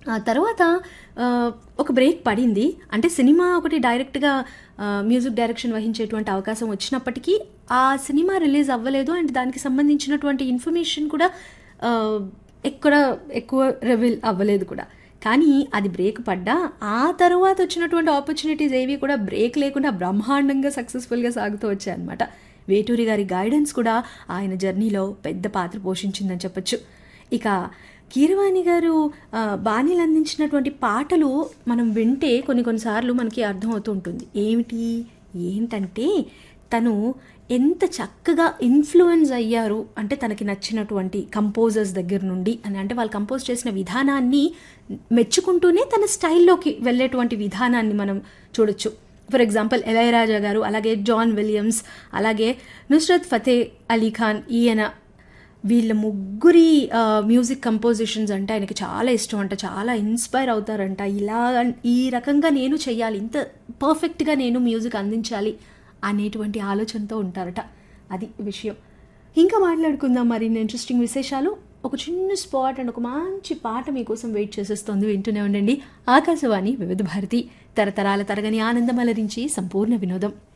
ఆ తర్వాత ఆ, ఒక బ్రేక్ పడింది అంటే సినిమా ఒకటి డైరెక్ట్గా ఆ, మ్యూజిక్ డైరెక్షన్ వహించేటువంటి అవకాశం వచ్చినప్పటికీ ఆ సినిమా రిలీజ్ అవ్వలేదు అండ్ దానికి సంబంధించినటువంటి ఇన్ఫర్మేషన్ కూడా ఆ, ఎక్కడ ఎక్కువ రివీల్ అవ్వలేదు కూడా కానీ అది బ్రేక్ పడ్డా ఆ తర్వాత వచ్చినటువంటి ఆపర్చునిటీస్ ఏవి కూడా బ్రేక్ లేకుండా బ్రహ్మాండంగా సక్సెస్ఫుల్గా సాగుతూ వచ్చాయి అనమాట వేటూరి గారి గైడెన్స్ కూడా ఆయన జర్నీలో పెద్ద పాత్ర పోషించిందని చెప్పొచ్చు ఇక కీరవాణి గారు ఆ, బాణీలు అందించినటువంటి పాటలు మనం వింటే కొన్ని కొన్నిసార్లు మనకి అర్థమవుతూ ఉంటుంది ఏమిటి ఏంటంటే తను ఎంత చక్కగా ఇన్ఫ్లుయెన్స్ అయ్యారు అంటే తనకి నచ్చినటువంటి కంపోజర్స్ దగ్గర నుండి అని అంటే వాళ్ళు కంపోజ్ చేసిన విధానాన్ని మెచ్చుకుంటూనే తన స్టైల్లోకి వెళ్ళేటువంటి విధానాన్ని మనం చూడొచ్చు ఫర్ ఎగ్జాంపుల్ ఎలయరాజా గారు అలాగే జాన్ విలియమ్స్ అలాగే నుస్రత్ ఫతే అలీ ఖాన్ ఈయన వీళ్ళ ముగ్గురి ఆ, మ్యూజిక్ కంపోజిషన్స్ అంటే ఆయనకి చాలా ఇష్టం అంట చాలా ఇన్స్పైర్ అవుతారంట ఇలా ఈ రకంగా నేను చెయ్యాలి ఇంత పర్ఫెక్ట్గా నేను మ్యూజిక్ అందించాలి అనేటువంటి ఆలోచనతో ఉంటారట అది విషయం ఇంకా మాట్లాడుకుందాం మరిన్ని ఇంట్రెస్టింగ్ విశేషాలు ఒక చిన్న స్పాట్ అండ్ ఒక మంచి పాట మీకోసం వెయిట్ చేసేస్తోంది వింటూనే ఉండండి ఆకాశవాణి వివిధ భారతి తరతరాల తరగని ఆనందం అలరించి సంపూర్ణ వినోదం